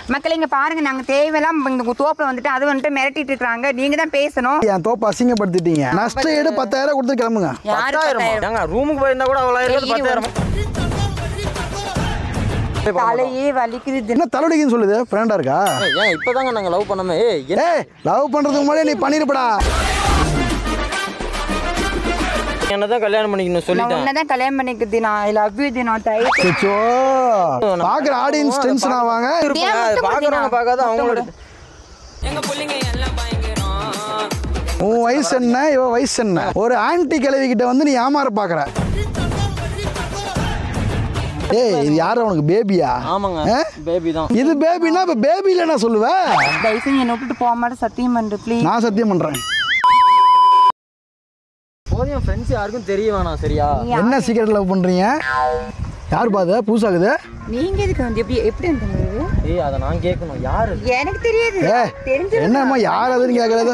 மக்கள் இங்க பாருங்க நாங்க தேவையெல்லாம் இந்த தோப்புல வந்துட்டு அது வந்துட்டு மிரட்டிட்டு இருக்காங்க நீங்க தான் பேசணும் என் தோப்பை அசிங்கப்படுத்திட்டீங்க நஷ்ட ஈடு பத்தாயிரம் கொடுத்து கிளம்புங்க யாரு பத்தாயிரமா பத்தாயிரம்? ஏங்க ரூமுக்கு போயிருந்தா கூட அவ்வளோ சரி, பத்தாயிரம் தலையே வலிக்குது என்ன தலைவலிக்குன்னு சொல்லுது ஃப்ரெண்டா இருக்கா ஏன் இப்போதாங்க நாங்கள் லவ் பண்ணோமே ஏய் என்ன ஏய் லவ் பண்றதுக்கு முன்னாடி நீ பண்ணிருப்படா என்ன தான் கல்யாணம் பண்ணிக்கணும் நான் சொல்லிட்டேன் உன்னதான் கல்யாணம் பண்ணிக்குது நான் ஐ லவ் யூ நான் தை சச்சோ பாக்குற ஆடியன்ஸ் டென்ஷன் ஆவாங்க இருப்பாங்க அது பார்க்குறவங்க பார்க்காத அவங்களோட உன் வயசு என்ன இவ வயசு என்ன ஒரு ஆன்டி கிழவி கிட்ட வந்து நீ ஏமாற பாக்குற ஏய் இது யாரு உனக்கு பேபியா ஆமாங்க ஆ? பேபி தான் இது பேபினா இப்ப பேபில என்ன சொல்லுவ தயவு செஞ்சு என்னை விட்டுட்டு போக மாட்டேன் சத்தியம் பண்ணு ப்ளீஸ் நான் சத்தியம் பண்றேன் போதும் என் ஃப்ரெண்ட்ஸ் யாருக்கும் தெரிய வேணாம் சரியா என்ன சீக்கிரம் லவ் பண்றீங்க யார் பாது புதுசாகுது நீங்க எதுக்கு வந்து எப்படி எப்படி வந்து ஏய் அதை நான் கேட்கணும் யாரு எனக்கு தெரியாது ஏ தெரிஞ்சு என்னம்மா யார் அதுன்னு கேட்கறது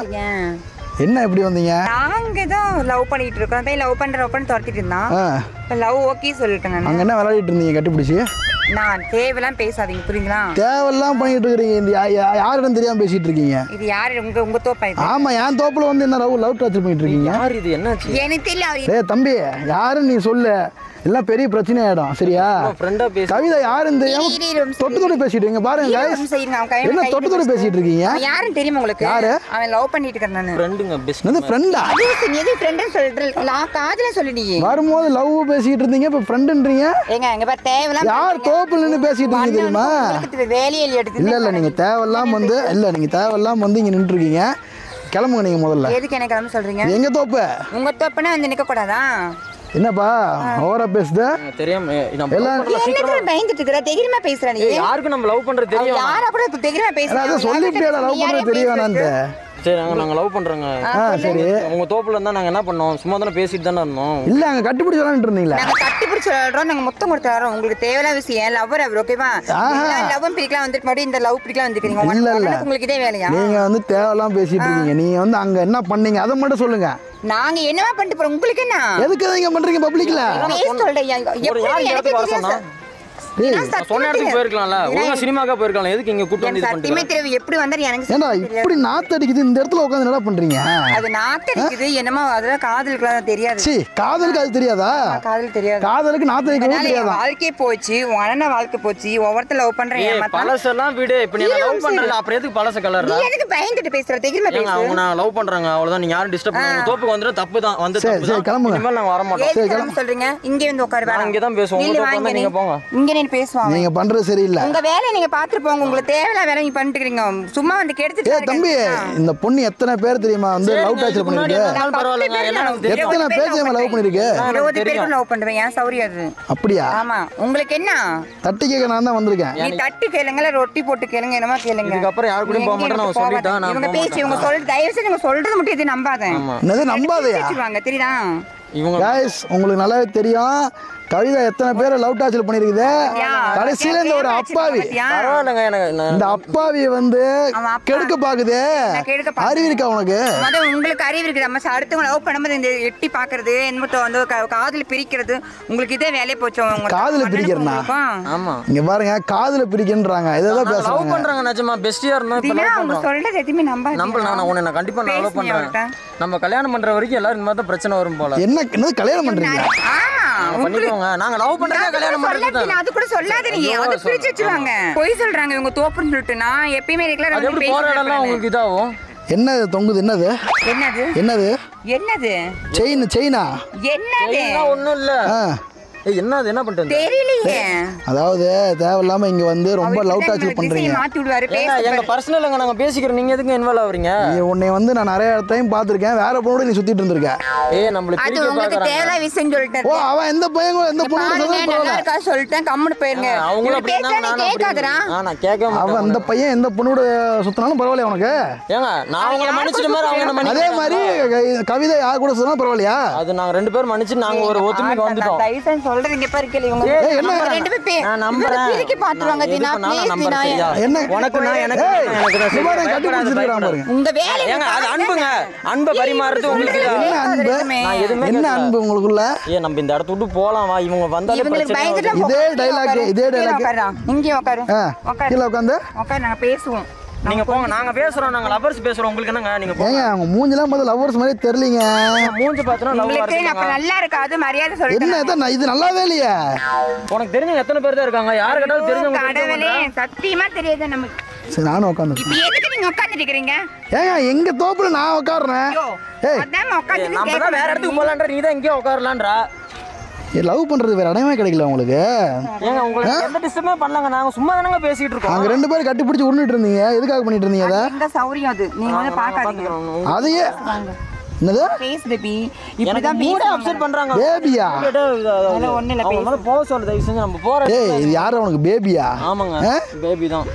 என்ன எப்படி வந்தீங்க நாங்க தான் லவ் பண்ணிட்டு இருக்கோம் போய் லவ் பண்ற லவ் பண்ணி துரத்திட்டு இருந்தான் ஆ இப்போ லவ் ஓகே சொல்லிட்டேன் நான் அங்க என்ன விளையாடிட்டு இருந்தீங்க கட்டிப்பிடிச்சி நான் தேவையெல்லாம் பேசாதீங்க புரியுங்களா தேவையெல்லாம் பண்ணிட்டு இருக்கிறீங்க இந்த யா- யா- யாருன்னு தெரியாம பேசிட்டு இருக்கீங்க இது யாரு உங்க உங்க தோப்பா இது ஆமா என் தோப்புல வந்து என்ன லவ் லவ் டார்ச்சர் பண்ணிட்டு இருக்கீங்க யார் இது என்னாச்சு எனக்கு தெரியல அவர் டேய் தம்பி யாருன்னு நீ சொல்லு எல்லாம் பெரிய பிரச்சனை ஆயிடும் சரியா ஃப்ரெண்டாக பேசி கவிதை யாருன்னு தெரியாம இரு, இரு, ஒரு நிமிஷம் தொட்டு தொட்டு பேசிட்டு இருக்கீங்க பாருங்க இரு, ஒரு guys. நிமிஷம் இருங்க, அவன் கையில என்ன கை தொட்டு தொட்டு வச்சுட்டு. பேசிட்டு இருக்கீங்க அவன் யாருன்னு தெரியுமா உங்களுக்கு யாரு? அவன் லவ் பண்ணிட்டு இருக்கான் நானு ஃப்ரெண்டுங்க பெஸ்ட் என்னது ஃப்ரெண்டா அது நீ எது ஃப்ரெண்ட்னு சொல்ற நான் காதுல சொல்லி நீ வரும்போது லவ் பேசிட்டு இருந்தீங்க இப்ப ஃப்ரெண்டுன்றீங்க ஏங்க எங்க பாரு தேவையெல்லாம் யார் தோப்புல நின்று பேசிட்டு இருக்கீங்க தெரியுமா வேலையில் எடுத்து இல்ல இல்ல நீங்க தேவையில்லாம வந்து இல்ல நீங்க தேவையில்லாம வந்து இங்க நின்று இருக்கீங்க கிளம்புங்க நீங்க முதல்ல எதுக்கு எனக்கு கிளம்ப சொல்றீங்க இது எங்க தோப்பு உங்க தோப்புனா வந்து நிக்க கூடாதா என்னப்பா ஓவரா பேசுத தெரியாம ஏய், நம்ம எல்லாம் love பண்ணல. என்னத்துல பயந்துட்டு இருக்கிற தைரியமா பேசுற நீ ஏய், யாருக்கு நம்ம லவ் பண்றது தெரியும் யார கூட தைரியமா பேசுற அதான் சொல்லிட்டேல லவ் பண்றது தெரிய வேணான்ட்டு சரி நாங்க நாங்க லவ் பண்றோங்க ஆ சரி உங்க தோப்புல இருந்தா நாங்க என்ன பண்ணோம் சும்மா தானே பேசிட்டு தானே இருந்தோம் இல்ல அங்க கட்டிப்பிடிச்சு விளாண்டுட்டு இருந்தீங்களா நாங்க கட்டி பிடிச்சி விளையாடுறோம் நாங்க மொத்தம் கொடுத்து வரோம் உங்களுக்கு தேவையில்லாத விஷயம் லவ்வர் அவர் ஓகேவா ஆஹா. லவ்வும் பிடிக்கலாம் வந்துட்டு மறுபடியும் இந்த லவ் பிடிக்கலாம் வந்துக்கிறீங்க இல்ல, இல்ல. உங்களுக்கு உங்களுக்கு இதே வேலையா நீங்க வந்து தேவையில்லாம பேசிட்டு இருக்கீங்க நீங்க வந்து அங்க என்ன பண்ணீங்க அதை மட்டும் சொல்லுங்க நாங்க என்னவா பண்ணிட்டு போறோம் உங்களுக்கு என்ன எதுக்கு நீங்க பண்றீங்க பப்ளிக்ல பேச சொல்றேன் ஒரு எப்படி யார் எனக்கு இடத்துக்கு வர தெரியாது சொன்னா சார். டேய் நான் நான் சொன்ன இடத்துக்கு போயிருக்கலாம்ல ஒழுங்கா சினிமாக்கா போயிருக்கலாம் எதுக்கு இங்க கூட்டு வந்து எனக்கு இது சத்தியமே பண்ணிட்டு தெரியும் எப்படி வந்தாரு எனக்கு ஏண்டா தெரியாது. இப்படி நாத்து அடிக்குது இந்த இடத்துல உட்காந்து என்ன பண்றீங்க அது நாத்தடிக்குது என்னமோ அதெல்லாம் காதலுக்குலாம் தெரியாது சி காதலுக்கு அது தெரியாதா காதல் தெரியாது காதலுக்கு நாத்து அடிக்கவும் அதனால என் தெரியாதா வாழ்க்கையே போச்சு உன் அண்ணன் வாழ்க்கை போச்சு ஒவ்வொருத்தர் லவ் பண்றேன் ஏய், ஏமாத்தா பழசெல்லாம் விடு இப்ப நீ லவ் பண்றல அப்புறம் எதுக்கு பழச கலர் நீ எதுக்கு பயந்துட்டு பேசுற தெரியுமா ஏங்க பேசு அவங்க நான் லவ் பண்றாங்க அவ்வளவுதான் நீங்க யாரும் டிஸ்டர்ப் பண்ணாங்க தோப்புக்கு வந்துட்டு தப்பு தான் வந்து சரி, தப்பு சரி, தான் கிளம்புங்க. இனிமேல் நாங்க வர மாட்டோம் ஏது கிளம்ப சொல்றீங்க இங்க வந்து உட்காரு நான் வேணாம். இங்க தான் பேசுவோம். இல்ல, உங்க வாங்க தோப்பு நீ. நீங்க போங்க. இங்க நீ பேசுவாங்க நீங்க பண்றது சரியில்லை உங்க வேலையை நீங்க பாத்துட்டு போங்க உங்களுக்கு தேவையில்ல வேலை நீங்க பண்ணிட்டு இருக்கீங்க சும்மா வந்து கெடுத்துட்டு ஏ தம்பி இந்த பொண்ணு எத்தனை பேர் தெரியுமா வந்து லவ் டார்ச்சர் பண்ணிருக்கு இருந்தாலும் பரவாயில்லைங்க எல்லாம் நமக்கு தெரியும் எத்தனை பேர் தெரியுமா லவ் பண்ணிருக்கு இருபது பேருக்கு லவ் பண்ணுவேன் ஏன் சௌரியம் அது அப்படியா ஆமா உங்களுக்கு என்ன தட்டி கேட்க நான் தான் வந்திருக்கேன் நீ தட்டு கேளுங்கள ரொட்டி போட்டு கேளுங்க என்னமா கேளுங்க இதுக்கப்புறம் யாரு கூடயும் போக மாட்டேன், நான் எங்கேயும் சொல்லிட்டேன், நான் இவங்க போக பேசி இவங்க சொல்றது தயவு செஞ்சு இவங்க சொல்றது மட்டும் இது நம்பாத என்னது நம்பாதையா வச்சுருவாங்க தெரியுதா இவங்க காய்ஸ் உங்களுக்கு நல்லாவே தெரியும் கவிதா எத்தனை பேரை லவ் டார்ச்சர் பண்ணிருக்குது கடைசியில இந்த ஒரு அப்பாவி பாத்தியா? பரவாயில்லைங்க எனக்கு நான் இந்த அப்பாவி வந்து அவன் அப்பா. கெடுக்க பாக்குது நான் கெடுக்க பாக்குறேன். அறிவு இருக்கா உனக்கு முத உங்களுக்கு அறிவு இருக்குது நம்ம அடுத்தவங்க லவ் பண்ணும்போது இந்த எட்டி பாக்குறது என்னமோ வந்து க- காதுல பிரிக்கிறது உங்களுக்கு இதே வேலையை போச்சு உங்க காதுல அண்ணனுக்கும் பிரிக்கிறனா? உங்களுக்கும். ஆமா இங்க பாருங்க காதுல பிரிக்கின்றாங்க இதெல்லாம் லவ் பேசுறாங்க பண்றாங்க நிஜமா பெஸ்டியா இருந்தோம் இப்ப தினா லவ் அவங்க பண்றோம் சொல்றது எதுவுமே நம்பாதீங்க. நம்பல நான் உன்னை நான் கண்டிப்பா நான் லவ் பேசுனியா பண்றேன் அவர்கிட்ட? நம்ம கல்யாணம் பண்ற வரைக்கும் எல்லாரும் இந்த மாதிரி தான் பிரச்சனை வரும் போல என்ன என்னது கல்யாணம் பண்றீங்க ஆமா நாங்க பண்ணிக்கோங்க நாங்க லவ் பண்றதே அது கூட கல்யாணம் பண்றது சொல்லாதீங்க, தான் அது கூட சொல்லாத நீங்க ஐயோ, அது பிரிச்சு சொல்றேன். வச்சிருவாங்க பொய் சொல்றாங்க இவங்க தோப்புன்னு சொல்லிட்டு நான் எப்பயுமே ரெகுலர் அது எப்படி போற இடம்லாம் உங்களுக்கு இதாகும் என்னது தொங்குது என்னது என்னது என்னது என்னது செயின் செயினா என்னது இதெல்லாம் ஒண்ணும் இல்ல ஆ ஏய், என்ன அது என்ன பண்ணிட்டு தெரியலையே அதாவது தேவையில்லாம இங்க வந்து ரொம்ப லவ் டார்ச்சர் திசையை பண்றீங்க மாத்தி விடுவாரு ஏங்க, எங்க பேச பர்சனலுங்க நாங்க பேசிக்கிறோம் நீங்க எதுக்கு இன்வால்வ் ஆவறீங்க நீ உன்னை வந்து நான் நிறைய டைம் பார்த்திருக்கேன் வேற பொண்ணோட நீ சுத்திட்டு இருந்திருக்க ஏய் நம்மள அது பிரிக்க உங்களுக்கு பாக்குறாங்க தேவையான விஷயம் சொல்லிட்டேன் ஓ அவன் எந்த பையன் கூட- எந்த பொண்ணு பாருங்க, சொன்னாலும் நல்லா பரவாயில்ல இருக்கா சொல்லிட்டேன் கம்முன்னு போயிருங்க அவங்களும் இப்படி அப்படி பேசினா இருந்தாங்க, நீ நானும் அப்படி கேட்காதடா இருந்தேன். ஆ, நான் கேட்க அவன் மாட்டேன் அந்த பையன் எந்த பொண்ணோட சுத்தினாலும் பரவாயில்ல உனக்கு ஏங்க நான் அவங்கள மன்னிச்சிட்ட மாதிரி அவங்க என்ன அதே மன்னிக்க மாதிரி க- கவிதை யார் கூட சொன்னா பரவாயில்லையா அது நாங்க ரெண்டு பேரும் மன்னிச்சு நாங்க ஒரு ஒத்துமைக்கு வந்துட்டோம் தயவு செஞ்சு சொல்றது இங்க பாரு கேளு இவங்க ஏய், என்ன? இவங்க ரெண்டு பேரும் பே- நான் இவங்க நம்புறேன் பிரிக்க பாத்துருவாங்க நான் எது தீனா பண்ணாலும் ப்ளீஸ் நம்புறேன், தீனா சரியா? என்ன? உனக்கு நான் எனக்கு ஏய், நான் எனக்கு தான் சரி. சும்மா நான் கட்டி பயப்படாத, பிடிச்சிட்டு இருக்கான் பயப்படாத. பாருங்க உங்க வேலை ஏங்க அது அன்புங்க அன்பை பரிமாறுறது உங்களுக்கு இதா? என்ன அன்பு நான் எதுவுமே என்ன கேட்கல. அன்பு உங்களுக்குள்ள ஏ நம்ம இந்த இடத்த விட்டு போலாம் வா இவங்க வந்தாலே இவங்களுக்கு பிரச்சனை பயந்துட்டு ஆகுது. இதே கீழே dialogue, உட்காரு. இதே கீழே dialogue. உட்காருடா. இங்கே உட்காரு ஆ உட்காரு கீழே உட்காந்து உட்காரு நாங்க பேசுவோம் நீங்க போங்க நாங்க பேசுறோம் நாங்க லவர்ஸ் பேசுறோம் உங்களுக்கு என்னங்க நீங்க போங்க ஏங்க அவங்க மூஞ்சிலாம் முதல்ல லவ்வர்ஸ் மாதிரி தெரியலீங்க மூஞ்சி பார்த்தனா லவ் உங்களுக்கு அப்ப நல்லா இருக்காது மரியாதை என்ன சொல்லிட்டு இதான் நான் இது நல்லாவே இல்லையே உனக்கு தெரிஞ்சவங்க எத்தனை பேர் தான் இருக்காங்க யாரு கேட்டாலும் தெரிஞ்சவங்க கடவுளே சத்தியமா தெரியாது நமக்கு சரி நானும் உட்காந்து இப்ப எதுக்கு நீங்க உட்கார்ந்துட்டு இருக்கீங்க ஏங்க எங்க தோப்புல நான் உட்காடுறேன் ஐயோ ஏய் அதான் உட்கார்ந்துட்டு நம்ம தான் வேற இடத்துக்கு போலான்ற நீ தான் இங்கே உட்காரலான்றா லவ் பண்றது வேற இடமே கிடைக்கல உங்களுக்கு ஏங்க உங்களுக்கு எந்த டிஸ்டர்பே பண்ணலங்க நாங்க சும்மா தானங்க பேசிட்டு இருக்கோம் அங்க ரெண்டு பேரும் கட்டி பிடிச்சி உருண்டுட்டு இருந்தீங்க எதுக்காக பண்ணிட்டு இருந்தீங்க அதை எங்க சௌரியம் அது நீங்க வந்து பாக்காதீங்க அதையே என்னது பேஸ் பேபி எனக்கு இப்படிதான் மூடே பேசுவாங்க அப்செட் பண்றாங்க பேபியா அதெல்லாம் ஒண்ணும் இல்ல, அவங்க மேல போக சொல்லு தயவு செஞ்சு நம்ம போற ஏய் இது யாரு உனக்கு பேபியா ஆமாங்க ஆ? பேபி தான்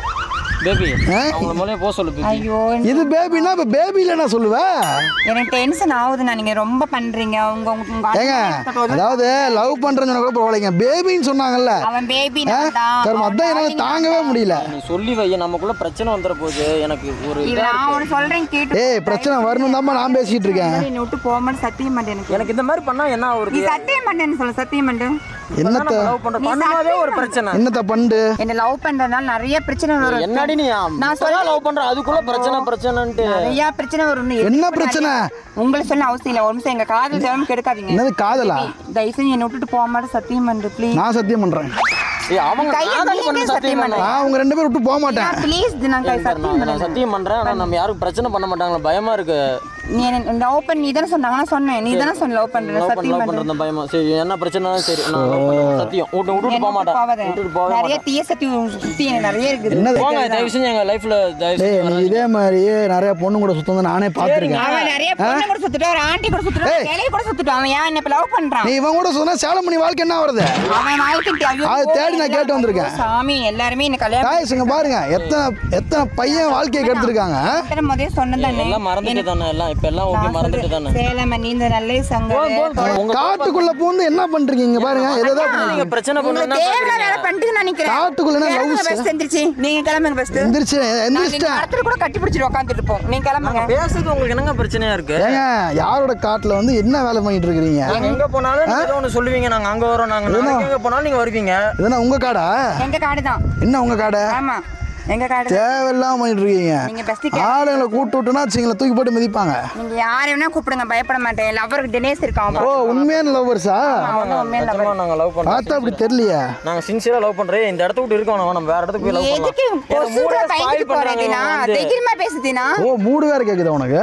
பேபி ஆ? அவங்க மேலே போக சொல்லு பேபி ஐயோ இது பேபினா இப்ப பேபில என்ன சொல்லுவ எனக்கு டென்ஷன் ஆகுதுண்ணா நீங்க ரொம்ப பண்றீங்க உங்க உங்க உங்க ஏங்க அண்ணன் போது அதாவது லவ் பண்றேன்னு சொன்னா கூட பரவாயில்லைங்க பேபின்னு சொன்னாங்கல்ல அவன் பேபி ஆ? கரும அதான் என்னால தாங்கவே முடியல நீ சொல்லி வை நமக்குள்ள பிரச்சனை வந்துட போகுது எனக்கு ஒரு இதா நான் ஒன்னு சொல்றேன் கேட்டு ஏய் பிரச்சனை வரணும் தாம்மா நான் பேசிட்டு இருக்கேன் என்னை விட்டு போக மாட்டேன் சத்தியம் மாட்டேன் எனக்கு எனக்கு இந்த மாதிரி பண்ணா என்ன நீ ஆகுறது சத்தியம் மாட்டேன்னு சொல்லு சத்தியம் மாட்டு என்னத்த லவ் பண்ற பண்ணும்போதே ஒரு பிரச்சனை என்னத்த பண்டு என்ன லவ் பண்றதுனால நிறைய பிரச்சனை வரும் என்னடி நீ நான் நான் சொல்ல லவ் பண்ற அதுக்குள்ள பிரச்சனை பிரச்சனைன்ட்டு நிறைய பிரச்சனை வரும் இன்னும் என்ன எப்படி பிரச்சனை? நிறைய- உங்களை சொல்ல அவசியம் இல்லை ஒரு நிமிஷம் எங்க காதல் தேவை கெடுக்காதீங்க என்னது காதலா தயவு செஞ்சு என்னை விட்டுட்டு போக மாட்டேன் சத்தியம் பண்ணு ப்ளீஸ் நான் சத்தியம் பண்றேன் ஏய், அவங்க கையை காதல் நீங்க பண்ண சத்தியம் சத்தியம் பண்ணு. பண்ண நான் உங்க ரெண்டு பேரும் விட்டு போக மாட்டேன் ப்ளீஸ் நான் கை சத்தியம் நான் பண்ணு சத்தியம் பண்றேன் ஆனா நம்ம யாரும் பிரச்சனை பண்ண மாட்டாங்களா பயமா இருக்கு நீ என்ன லவ் பண்ணி நீ தானே சொன்னாங்க நான் சொன்னேன் நீ தானே சொன்ன லவ் பண்ற லவ் பண்ண சத்தியம் லவ் பண்ணு பண்றது பயமா சரி என்ன பிரச்சனைனாலும் சரி நான் love பண்றேன். சத்தியம் விட்டு விட்டுட்டு போக மாட்டேன் போவாத. விட்டுட்டு போக நிறைய மாட்டேன் தீய சக்தி சுத்தி எனக்கு நிறைய இருக்குது என்னது போங்க தயவு செஞ்சு எங்க லைஃப்ல தயவு டேய் செஞ்சு நீ இதே மாதிரி நிறைய பொண்ணு கூட சுத்தம் நானே பார்த்துருக்கேன் அவன் நிறைய பொண்ணு கூட சுத்துட்டு ஒரு ஆண்டி கூட சுத்துட்டு ஏய். கிளைய கூட சுத்துட்டு அவன் ஏன் என்ன இப்ப லவ் பண்றான் நீ இவன் கூட சொன்னா சேலம் பண்ணி வாழ்க்கை என்ன வருது அவன் வாழ்க்கை ஐயோ, அது தேடி நான் கேட்டு வந்திருக்கேன். சாமி எல்லாருமே என்ன கல்யாணம் தாயசுங்க பாருங்க எத்தனை எத்தனை பையன் வாழ்க்கையை கெடுத்திருக்காங்க எத்தனை முதல்ல சொன்னதானே எல்லாம் மறந்துட்டு தானே எல்லாம் இப்ப எல்லாம் ஓகே மறந்துட்டு தானே சேலம் நீ இந்த நல்ல சங்கம் உங்க காட்டுக்குள்ள பூந்து என்ன பண்றீங்க இங்க பாருங்க எதோ நீங்க பிரச்சனை உங்களுக்கு பண்ணுறதுனா தேவையான வேலை பண்ணிட்டு நான் நிக்கிறேன் காட்டுக்குள்ள என்ன கிளம்புங்க லவ்ஸ் best எந்திரிச்சு நீங்க கிளம்புங்க பெஸ்ட் எந்திரிச்சு எந்திரிச்சிட்டேன் இடத்துல கூட கட்டி பிடிச்சிட்டு உட்காந்துட்டு இருப்போம் நீங்க கிளம்புங்க பேசுறது உங்களுக்கு என்னங்க பிரச்சனையா இருக்கு ஏங்க யாரோட காட்டுல வந்து என்ன வேலை பண்ணிட்டு இருக்கிறீங்க நாங்க எங்க போனாலும் நீங்க ஏதோ ஒண்ணு சொல்லுவீங்க நாங்க அங்க வரோம் நாங்க நாளைக்கு எங்க போனாலும் நீங்க வருவீங்க இதென்ன உங்க காடா எங்க காடு தான் என்ன உங்க காடை ஆமா எங்க காடு தான். தேவையில்லாம பண்ணிட்டு இருக்கீங்க நீங்க பெஸ்ட் ஆளுங்களை கூட்டு விட்டுனா வச்சுங்களேன் தூக்கி போட்டு மிதிப்பாங்க நீங்க யாரை வேணா கூப்பிடுங்க பயப்பட மாட்டேன் லவருக்கு தினேஷ் இருக்கான் ஓ உண்மையான லவ்வர்ஸா அவன் உண்மையில lover. நிஜமா நாங்க லவ் பண்றோம் பார்த்தா அப்படி தெரியலையே நாங்க சின்சியரா லவ் பண்றோம் இந்த இடத்த விட்டு இருக்கோம் நம்ம வேற இடத்துக்கு போய் லவ் எதுக்கு கொசுல பயந்துட்டு போறதுனா தைரியமா பேசுதினா ஓ மூடு வேற கேக்குதா உனக்கு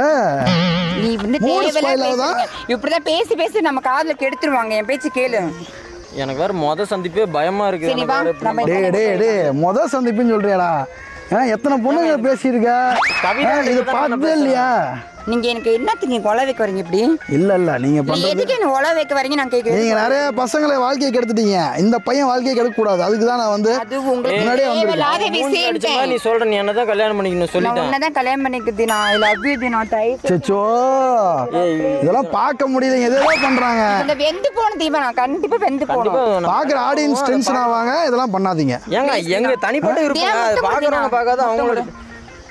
நீ வந்து மூணு தேவையில்லாம் spoil ஆகுதா? பேசுறீங்க. இப்படிதான் பேசி பேசி நம்ம காதுல கெடுத்துருவாங்க என் பேச்சு கேளு எனக்கு வேற மொத சந்திப்பே பயமா இருக்கு சரி, எனக்கு வா, வேற இப்படி நம்ம டே டே டே முத சந்திப்புன்னு சொல்றியாடா ஆ, எத்தனை பொண்ணுங்க பேசியிருக்க கவிதா ஆ, இது கிட்ட தான் பார்த்ததே இல்லையா நீங்க எனக்கு என்னத்துக்கு நீங்க கொலை வைக்க வரீங்க இப்படி இல்ல இல்ல நீங்க நீ பண்றது எதுக்கு என்ன ஒலை வைக்க வரீங்க நான் கேக்குறேன் நீங்க நிறைய பசங்களை வாழ்க்கையை கெடுத்துட்டீங்க இந்த பையன் வாழ்க்கையை கெடுக்க கூடாது அதுக்கு தான் நான் வந்து அது உங்களுக்கு முன்னாடியே வந்திருக்கேன். தேவையில்லாத மூஞ்சி அடிச்ச மாதிரி நீ விஷயம் சொல்ற நீ என்னதான் கல்யாணம் பண்ணிக்கணும் நான் சொல்லிட்டேன் உன்னதான் கல்யாணம் பண்ணிக்குது நான் ஐ லவ் யூ நான் தை சச்சோ ஏய் இதெல்லாம் பார்க்க முடியல எதோ பண்றாங்க இந்த வெந்து போன தீபா நான் கண்டிப்பா வெந்து கண்டிப்பா போகணும் நான் பாக்குற ஆடியன்ஸ் டென்ஷன் ஆவாங்க இதெல்லாம் பண்ணாதீங்க ஏங்க எங்க தனிப்பட்ட இருப்பாங்க ஏன் அது முத்தம் பாக்குறவங்க கொடுத்தீங்க? பார்க்காத முத்தம் அவங்களோட கொடு.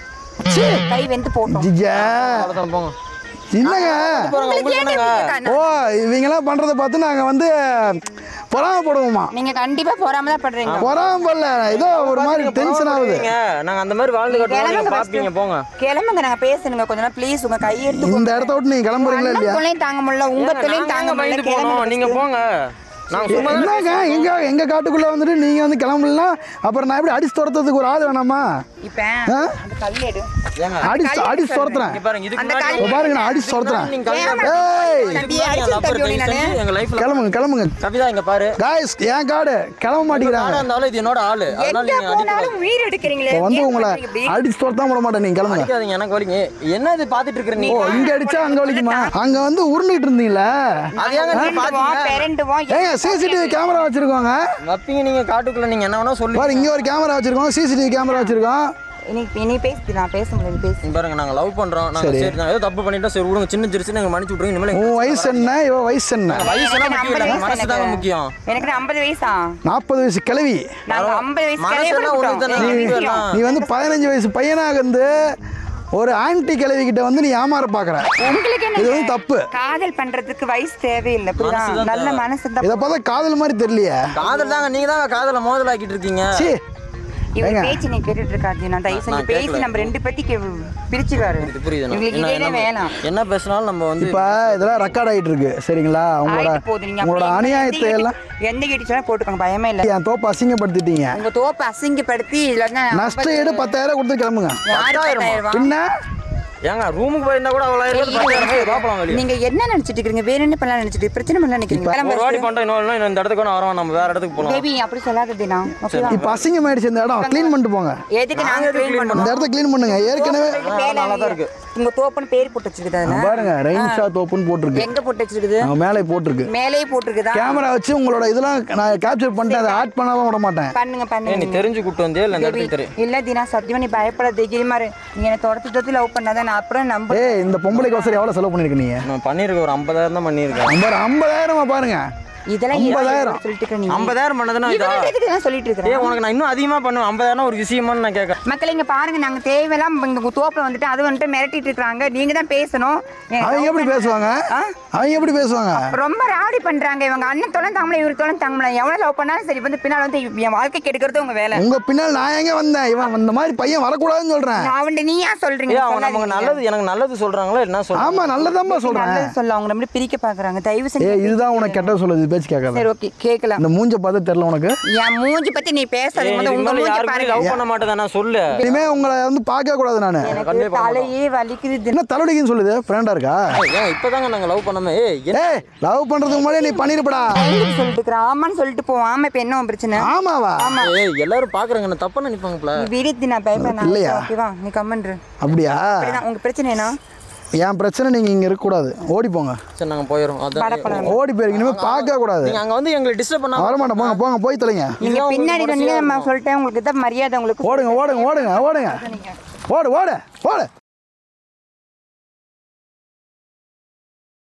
கை வெந்து போட்டோம் ஜிஜா அவ்வளவுதான் போங்க இல்லைங்க போறாங்க உங்களுக்கு என்னங்க ஓ இவங்கெல்லாம் பண்றதை பார்த்து நாங்க வந்து பொறாமப்படுவோமா நீங்க கண்டிப்பா போறாம தான் படுறீங்க பொறாமப்படல ஏதோ ஒரு மாதிரி டென்ஷன் ஆகுது நீங்க நாங்க அந்த மாதிரி வாழ்ந்து கட்டுவோம் நீங்க கிளம்புங்க பாப்பீங்க first. போங்க கிளம்புங்க நாங்க பேசணுங்க கொஞ்ச நேரம் ப்ளீஸ் உங்க கையை எடுத்து இந்த இடத்த விட்டு நீங்க கிளம்புறீங்களா இல்லையா தொலையும் தாங்க முடியல உங்க ஏங்க, தொலையும் நாங்க தாங்க எங்க முடியல பயந்து போனோம் நீங்க கிளம்புங்க போங்க நாங்க சும்மா தானே என்னங்க எங்க எங்க காட்டுக்குள்ள வந்துட்டு நீங்க வந்து கிளம்பலாம் அப்புறம் நான் எப்படி அடிச்சு துரத்துறதுக்கு ஒரு ஆள் வேணாமா இப்ப ஆ? அந்த கல் எடு ஏங்க அடிச்சு அடிச்சு துரத்துறேன் இங்க பாருங்க இதுக்கு அந்த முன்னாடி கல் பாருங்க நான் அடிச்சு துரத்துறேன் நீங்க கல்யாணம் ஏய் தம்பி, இதுக்கு முன்னாடி அடிச்சு என் lover தம்பி தயவு நானு. செஞ்சு எங்க லைஃப்ல கிளம்புங்க கிளம்புங்க கவிதா இங்க பாரு காய்ஸ் என் காடு கிளம்ப மாட்டேங்கிறாங்க ஆனா இருந்தாலும் இது என்னோட ஆளு அதனால எங்க நீங்க அடிக்க போனாலும் உயிர் எடுக்கிறீங்களே இப்போ வந்து ஏன் உங்களை பண்றீங்க இப்படி? அடிச்சு துரத்தாம விட மாட்டேன் நீங்க கிளம்புங்க அடிக்காதீங்க எனக்கு வலிங்க என்ன இது பாத்துட்டு இருக்கிற நீ ஓ இங்க அடிச்சா அங்க வலிக்குமா அங்க வந்து உருண்டுட்டு இருந்தீங்களா அது ஏங்க நீங்க உருண்டுவோம், பாத்தீங்க பெரண்டுவோம், ஏங்க சிசிடிவி கேமரா வச்சிருக்கோங்க வப்பீங்க நீங்க காட்டுக்குள்ள நீங்க என்ன வேணா சொல்லி பாரு இங்க ஒரு கேமரா வச்சிருக்கோம் சிசிடிவி கேமரா வச்சிருக்கோம் நீ நீ பேசு நான் பேச முடியாது நீ பேசு இங்க பாருங்க நாங்க லவ் பண்றோம் நாங்க சரி நாங்க ஏதோ தப்பு பண்ணிட்டோம் சரி விடுங்க சின்ன சிரிச்சு நாங்க மன்னிச்சு விட்ருங்க இனிமேல் உன் வயசு என்ன இவ வயசு என்ன வயசு எல்லாம் எனக்கு முக்கியம் 50 இல்ல வயசு மனசு தாங்க எனக்கு. முக்கியம் எனக்கு ஐம்பது வயசா நாற்பது வயசு கிழவி நாங்க ஐம்பது வயசு மனசு கல்யாணம் எல்லாம் பண்ணிட்டோம். ஒண்ணுதானே, எனக்கு இது விஷயம். எல்லாம். நீ வந்து பதினஞ்சு வயசு பையனாக இருந்து ஒரு ஆன்டி கிழவி கிட்ட வந்து நீ ஏமாற பாக்குற உங்களுக்கு இது என்ன வந்து தப்பு காதல் பண்றதுக்கு வயசு தேவையில்லை புரியுதா மனசுதான் நல்ல தேவை. மனசு இருந்தா இதை பார்த்தா காதல் மாதிரி தெரியலையே காதல் தாங்க நீங்க தாங்க காதல மோதலாக்கிட்டு இருக்கீங்க சீ இவர் ஏங்க. பேச்சு நீ கேட்டுட்டு இருக்காது நான் தயவு செஞ்சு நான் பேசி கேட்கல. நம்ம ரெண்டு பேத்தி பிரிச்சிருவாரு இது புரியுது நான். இவங்களுக்கு என்ன- இதே நம்ம- வேணாம் என்ன பேசினாலும் நம்ம வந்து இப்போ இதெல்லாம் ரெக்கார்ட் ஆகிட்டு இருக்கு சரிங்களா உங்களோட ஆயிட்டு போகுது நீங்க உங்களோட அப்படியே அநியாயத்தை எந்த எல்லாம் கேட்டு- எந்த கேட்டு சொன்னா போட்டுக்கோங்க பயமே இல்ல என் தோப்பு அசிங்கப்படுத்திட்டீங்க உங்க தோப்பு அசிங்கப்படுத்தி இல்லைன்னா நஷ்ட ஈடு பத்தாயிரம் கொடுத்து கிளம்புங்க யாரு பத்தாயிரமா? பத்தாயிரம் ரூபா? பின்ன ஏங்க ரூமுக்கு போயிருந்தா கூட அவ்வளோ இருபது பத்தாயிரம் ரூபாய் பார்க்கலாம் வெளியே நீங்க என்ன நினைச்சிட்டு இருக்கீங்க வேற என்ன பண்ணலாம் நினைச்சிட்டு பிரச்சனை பண்ணலாம் நினைக்கிறீங்க ஒரு வாட்டி பண்ணிட்டோம் இன்னொரு இன்னும் இந்த இடத்துக்கு நான் வரோம் நம்ம வேற இடத்துக்கு போகலாம் பேபி அப்படி சொல்லாத தினா ஓகேவா இப்போ அசிங்கமாயிடுச்சு இந்த இடம் க்ளீன் பண்ணிட்டு போங்க எதுக்கு நாங்க க்ளீன் இந்த பண்ணணும் இடத்த க்ளீன் பண்ணுங்க ஏற்கனவே நல்லா தான் இருக்கு. உங்க தோப்புன்னு பேர் போட்டு வச்சிருக்குது அதுல பாருங்க ரெயின்ஷா தோப்புன்னு போட்டிருக்கு எங்க போட்டு வச்சிருக்குது அங்க மேலே போட்டிருக்கு மேலேயே போட்டிருக்குதா கேமரா வச்சு உங்களோட இதெல்லாம் நான் கேப்சர் பண்ணிட்டு அதை ஆட் பண்ணாம விட மாட்டேன் பண்ணுங்க ஏய், நீ பண்ணுங்க தெரிஞ்சு கூட்டு வந்தே இல்லை இந்த பேபி இடத்துக்கு தெரியும் இல்ல தினா சத்தியமா நீ பயப்படாத தைரியமாரு நீ என்ன தொடர்த்து தொடர்த்து லவ் பண்ணாதான் நான் அப்புறம் நம்ப ஏய் இந்த பொம்பளைக்கு வசதி எவ்வளோ செலவு பண்ணிருக்க நீ நான் பண்ணியிருக்கேன் ஒரு ஐம்பதாயிரம் தான் பண்ணியிருக்கேன் ஐம்பது ஐம்பதாயிரமா பாருங்க இதெல்லாம் ஐம்பதாயிரம். ஏன் சொல்லிட்டு இருக்க நீ ஐம்பதாயிரம் பண்ணதுன்னா இதா இவன் எதுக்கு இதெல்லாம் சொல்லிட்டு ஏ இருக்கிறேன் உனக்கு நான் இன்னும் அதிகமாக பண்ணுவேன் ஐம்பதாயிரம் ஒரு விஷயமான்னு நான் கேட்கறேன் மக்கள் இங்க பாருங்க நாங்க தேவையெல்லாம் இங்க தோப்புல வந்துட்டு அது வந்துட்டு மிரட்டிட்டு இருக்காங்க நீங்க தான் பேசணும் ஏன் அவங்க எப்படி பேசுவாங்க ஆ? அவங்க எப்படி பேசுவாங்க ரொம்ப ராவடி பண்றாங்க இவங்க அண்ணன் தொலை தாமலை இவர் தொலை தாமலை எவ்வளவு லவ் பண்ணாலும் சரி வந்து பின்னால் வந்து என் வாழ்க்கை கெடுக்கிறது உங்க வேலை உங்க பின்னால் நான் எங்க வந்தேன் இவன் இந்த மாதிரி பையன் வரக்கூடாதுன்னு சொல்றேன் நான் அவன்கிட்ட நீ ஏன் சொல்றீங்க ஏ அவங்க நமக்கு சொல்லாதீங்க. நல்லது எனக்கு நல்லது சொல்றாங்களா என்ன சொல்றாங்க ஆமா நல்லதாம்மா சொல்றேன் நல்லது சொல்ல அவங்க நம்ம பிரிக்க பாக்குறாங்க தயவு ஏ செஞ்சு இதுதான் உனக்கு கெட்ட சொல்லுது பேச்சு கேட்காத சரி ஓகே கேட்கலாம் இந்த மூஞ்ச பார்த்து தெரியல உனக்கு என் மூஞ்சி பத்தி நீ பேசாத ஏய், முதல்ல இதுக்கு உங்க மேல மூஞ்சி யாருக்குமே பாருங்க லவ் பண்ண மாட்டேதான் நான் சொல்லு இனிமே உங்களை வந்து பார்க்க கூடாது நான் எனக்கு தலையே வலிக்குது தினம். என்ன தலைவலிக்குன்னு சொல்லுது ஃப்ரெண்டா இருக்கா ஏன் இப்பதாங்க நாங்க லவ் பண்ணோமே ஏய் என்ன ஏய் லவ் பண்றதுக்கு முன்னாடி நீ பண்ணிருப்படா எதுக்கு சொல்லிட்டு இருக்கிற ஆமான்னு சொல்லிட்டு போவோம் ஆமா இப்ப என்ன உன் பிரச்சனை ஆமாவா ஏய் எல்லாரும் பாக்குறாங்க என்ன தப்பா நினைப்பாங்கப்பல நீ விடுத்தி நான் பயப்பட இல்லையா? ஓகேவா நீ கம்மன்று அப்படியா அப்படிதான் உங்க பிரச்சனை என்ன என் பிரச்சனை நீங்க இங்க இருக்க கூடாது ஓடி போங்க சரி நாங்க போயிடும் அதான் படப்படம் ஓடி போயிருங்க இனிமே பார்க்க கூடாது நீங்க அங்க வந்து எங்களை டிஸ்டர்ப் பண்ணா வரமாட்டேன் போங்க போங்க போய் தொலைங்க நீங்க இதுதான் பின்னாடி உங்களுக்கு வந்து நான் சொல்லிட்டேன் உங்களுக்கு தான் மரியாதை உங்களுக்கு ஓடுங்க ஓடுங்க ஓடுங்க ஓடுங்க ஓடு ஓடு ஓடு